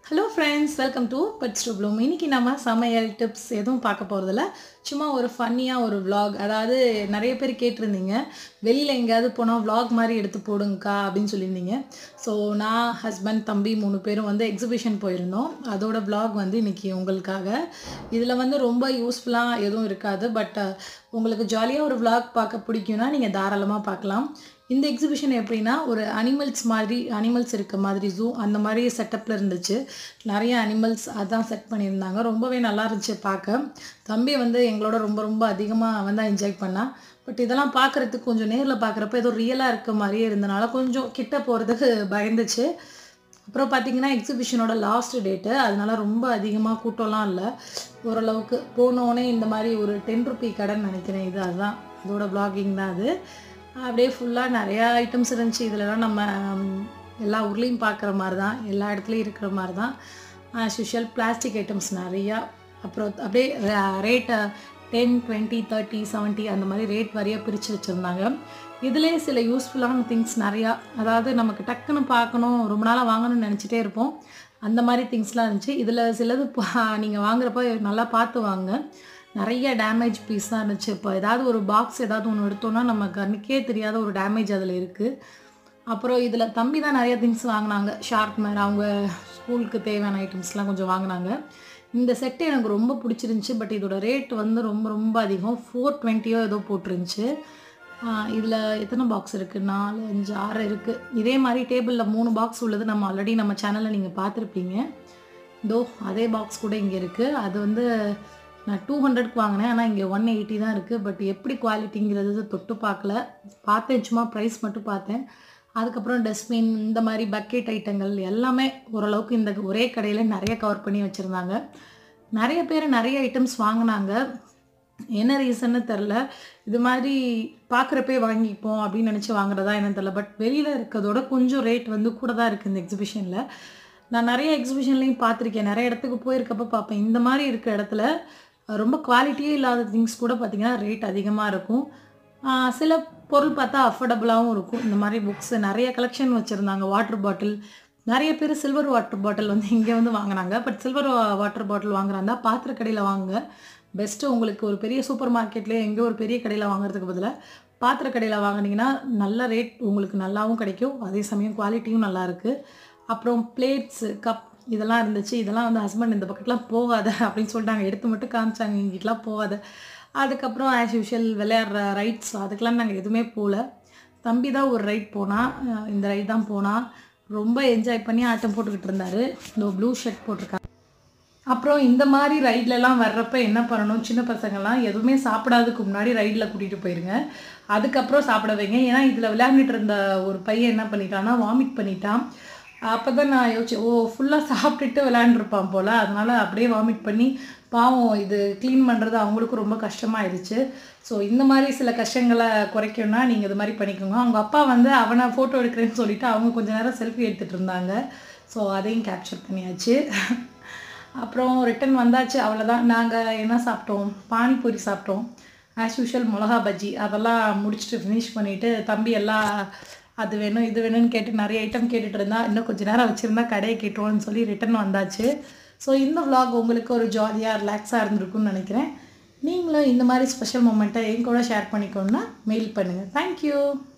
hello friends welcome to Buds to Bloom இன்றைக்கி நம்ம சமையல் டிப்ஸ் எதுவும் பார்க்க போகிறதில்ல சும்மா ஒரு ஃபன்னியாக ஒரு vlog அதாவது நிறைய பேர் கேட்டிருந்தீங்க வெளியில் எங்கேயாவது போனால் vlog மாதிரி எடுத்து போடுங்கக்கா அப்படின்னு சொல்லியிருந்தீங்க ஸோ நான் ஹஸ்பண்ட் தம்பி மூணு பேரும் வந்து எக்ஸிபிஷன் போயிருந்தோம் அதோட vlog வந்து இன்றைக்கி உங்களுக்காக இதில் வந்து ரொம்ப யூஸ்ஃபுல்லாக எதுவும் இருக்காது பட் உங்களுக்கு ஜாலியாக ஒரு vlog பார்க்க பிடிக்கும்னா நீங்கள் தாராளமாக பார்க்கலாம் இந்த எக்ஸிபிஷன் எப்படின்னா ஒரு அனிமல்ஸ் மாதிரி அனிமல்ஸ் இருக்க மாதிரி ஜூ அந்த மாதிரி செட்டப்பில் இருந்துச்சு நிறைய அனிமல்ஸ் அதான் செட் பண்ணியிருந்தாங்க ரொம்பவே நல்லா இருந்துச்சு பார்க்க தம்பி வந்து எங்களோட ரொம்ப ரொம்ப அதிகமாக வந்து என்ஜாய் பண்ணான் பட் இதெல்லாம் பார்க்குறதுக்கு கொஞ்சம் நேரில் பார்க்குறப்ப ஏதோ ரியலாக இருக்க மாதிரியே இருந்தனால கொஞ்சம் கிட்ட போகிறதுக்கு பயந்துச்சு அப்புறம் பார்த்தீங்கன்னா எக்ஸிபிஷனோட லாஸ்ட் டேட்டு அதனால ரொம்ப அதிகமாக கூட்டம்லாம் இல்லை ஓரளவுக்கு போனோடனே இந்த மாதிரி ஒரு டென் ருபி கடைன்னு நினைக்கிறேன் இது அதுதான் அதோட பிளாகிங் தான் அது அப்படியே ஃபுல்லாக நிறையா ஐட்டம்ஸ் இருந்துச்சு இதிலலாம் நம்ம ம், எல்லா ஊர்லேயும் பார்க்குற மாதிரி தான் எல்லா இடத்துலையும் இருக்கிற மாதிரி தான் ஆஸ் யூஷுவல் பிளாஸ்டிக் ஐட்டம்ஸ் நிறையா அப்புறம் அப்படியே ரேட்டை டென் டுவெண்ட்டி தேர்ட்டி செவன்ட்டி அந்த மாதிரி ரேட் வரையாக பிரித்து வச்சுருந்தாங்க இதுலேயே சில யூஸ்ஃபுல்லான திங்ஸ் நிறையா அதாவது நமக்கு டக்குன்னு பார்க்கணும் ரொம்ப நாளாக வாங்கணும்னு நினச்சிட்டே இருப்போம் அந்த மாதிரி திங்ஸ்லாம் இருந்துச்சு இதில் சிலது நீங்கள் வாங்குறப்ப நல்லா பார்த்து வாங்க நிறைய டேமேஜ் பீஸ் தான் இருந்துச்சு இப்போ ஏதாவது ஒரு பாக்ஸ் ஏதாவது ஒன்று எடுத்தோம்னா நம்ம கண்ணுக்கே தெரியாத ஒரு டேமேஜ் அதில் இருக்குது அப்புறம் இதில் தம்பி தான் நிறைய திங்ஸ் வாங்கினாங்க ஷார்ப்னர் அவங்க ஸ்கூலுக்கு தேவையான ஐட்டம்ஸ்லாம் கொஞ்சம் வாங்கினாங்க இந்த செட்டு எனக்கு ரொம்ப பிடிச்சிருந்துச்சி பட் இதோட ரேட் வந்து ரொம்ப ரொம்ப அதிகம் ஃபோர் டுவெண்ட்டியோ ஏதோ போட்டிருந்துச்சு இதில் எத்தனை பாக்ஸ் இருக்குது நாலு அஞ்சு ஆறு இருக்குது இதே மாதிரி டேபிளில் மூணு பாக்ஸ் உள்ளது நம்ம ஆல்ரெடி நம்ம சேனலில் நீங்கள் பார்த்துருப்பீங்க இதோ அதே பாக்ஸ் கூட இங்கே இருக்குது அது வந்து நான் டூ ஹண்ட்ரட்க்கு வாங்கினேன் ஆனால் இங்கே ஒன் எயிட்டி தான் இருக்குது பட் எப்படி குவாலிட்டிங்கிறது தொட்டு பார்க்கல பார்த்தேன் சும்மா ப்ரைஸ் மட்டும் பார்த்தேன் அதுக்கப்புறம் டஸ்ட்பின் இந்த மாதிரி பக்கெட் ஐட்டங்கள் எல்லாமே ஓரளவுக்கு இந்த ஒரே கடையில் நிறைய கவர் பண்ணி வச்சுருந்தாங்க நிறைய பேர் நிறைய ஐட்டம்ஸ் வாங்கினாங்க என்ன ரீசன்னு தெரில இது மாதிரி பார்க்குறப்பே வாங்கிப்போம் அப்படின்னு நினச்சி வாங்குறதா என்னன்னு தெரில பட் வெளியில் இருக்கிறதோட கொஞ்சம் ரேட் வந்து கூட தான் இருக்குது இந்த எக்ஸிபிஷனில் நான் நிறைய எக்ஸிபிஷன்லேயும் பார்த்துருக்கேன் நிறைய இடத்துக்கு போயிருக்கப்ப பார்ப்பேன் இந்த மாதிரி இருக்கிற இடத்துல அஹ், ரொம்ப குவாலிட்டியே இல்லாத திங்ஸ் கூட பார்த்திங்கன்னா ரேட் அதிகமாக இருக்கும் ஆஹ், சில பொருள் பார்த்தா அஃபோர்டபுளாகவும் இருக்கும் இந்த மாதிரி புக்ஸு நிறைய கலெக்ஷன் வச்சுருந்தாங்க வாட்டர் பாட்டில் நிறைய பேர் சில்வர் வாட்டர் பாட்டில் வந்து இங்கே வந்து வாங்கினாங்க பட் சில்வர் வாட்டர் பாட்டில் வாங்குறாந்தா பாத்திர கடையில் வாங்குங்க பெஸ்ட்டு உங்களுக்கு ஒரு பெரிய சூப்பர் மார்க்கெட்லேயே எங்கேயோ ஒரு பெரிய கடையில் வாங்குறதுக்கு பதிலாக பாத்திர கடையில் வாங்குனீங்கன்னா நல்ல ரேட் உங்களுக்கு நல்லாவும் கிடைக்கும் அதே சமயம் குவாலிட்டியும் நல்லா இருக்கு அப்புறம் பிளேட்ஸு கப் இதெல்லாம் இருந்துச்சு இதெல்லாம் வந்து ஹஸ்பண்ட் இந்த பக்கெட்லாம் போகாத அப்படின்னு சொல்லிட்டாங்க எடுத்து மட்டும் காமிச்சாங்க இங்கிட்டலாம் போகாத அதுக்கப்புறம் ஆஸ் யூஷுவல் விளையாடுற ரைட்ஸ் அதுக்கெல்லாம் நாங்கள் எதுவுமே போகல தம்பி தான் ஒரு ரைட் போனால் இந்த ரைட் தான் போனால் ரொம்ப என்ஜாய் பண்ணி ஆட்டம் போட்டுக்கிட்டு இருந்தாரு இந்த ப்ளூ ஷர்ட் போட்டிருக்காங்க அப்புறம் இந்த மாதிரி ரைட்லலாம் வர்றப்ப என்ன பண்ணணும் சின்ன பசங்கள்லாம் எதுவுமே சாப்பிடாததுக்கு முன்னாடி ரைடில் கூட்டிகிட்டு போயிருங்க அதுக்கப்புறம் சாப்பிட வைங்க ஏன்னா இதில் விளையாண்டுட்டு இருந்த ஒரு பையன் என்ன பண்ணிட்டான்னா வாமிட் பண்ணிட்டான் அப்போ தான் நான் யோசிச்சேன் ஓ ஃபுல்லாக சாப்பிட்டுட்டு விளையாண்டுருப்பான் போல் அதனால் அப்படியே வாமிட் பண்ணி பாவம் இது க்ளீன் பண்ணுறது அவங்களுக்கும் ரொம்ப கஷ்டமாயிருச்சு ஸோ இந்த மாதிரி சில கஷ்டங்களை குறைக்கணும்னா நீங்கள் இது மாதிரி பண்ணிக்கோங்க அவங்க அப்பா வந்து அவனை ஃபோட்டோ எடுக்கிறேன்னு சொல்லிட்டு அவங்க கொஞ்ச நேரம் செல்ஃபி எடுத்துகிட்டு இருந்தாங்க ஸோ அதையும் கேப்சர் பண்ணியாச்சு அப்புறம் ரிட்டன் வந்தாச்சு அவ்வளோதான் நாங்கள் என்ன சாப்பிட்டோம் பானிபூரி சாப்பிட்டோம் ஆஸ் யூஷுவல் மிளகா பஜ்ஜி அதெல்லாம் முடிச்சுட்டு ஃபினிஷ் பண்ணிவிட்டு தம்பி எல்லாம் அது வேணும் இது வேணும்னு கேட்டு நிறைய ஐட்டம் கேட்டுட்டு இருந்தா இன்னும் கொஞ்ச நேரம் வச்சுருந்தா கடையை கேட்டுருவோன்னு சொல்லி ரிட்டன் வந்தாச்சு ஸோ இந்த vlog உங்களுக்கு ஒரு ஜாலியாக ரிலாக்ஸாக இருந்திருக்கும்னு நினைக்கிறேன் நீங்களும் இந்த மாதிரி ஸ்பெஷல் மூமெண்ட்டை என் கூட ஷேர் பண்ணிக்கணுன்னா மெயில் பண்ணுங்கள் தேங்க்யூ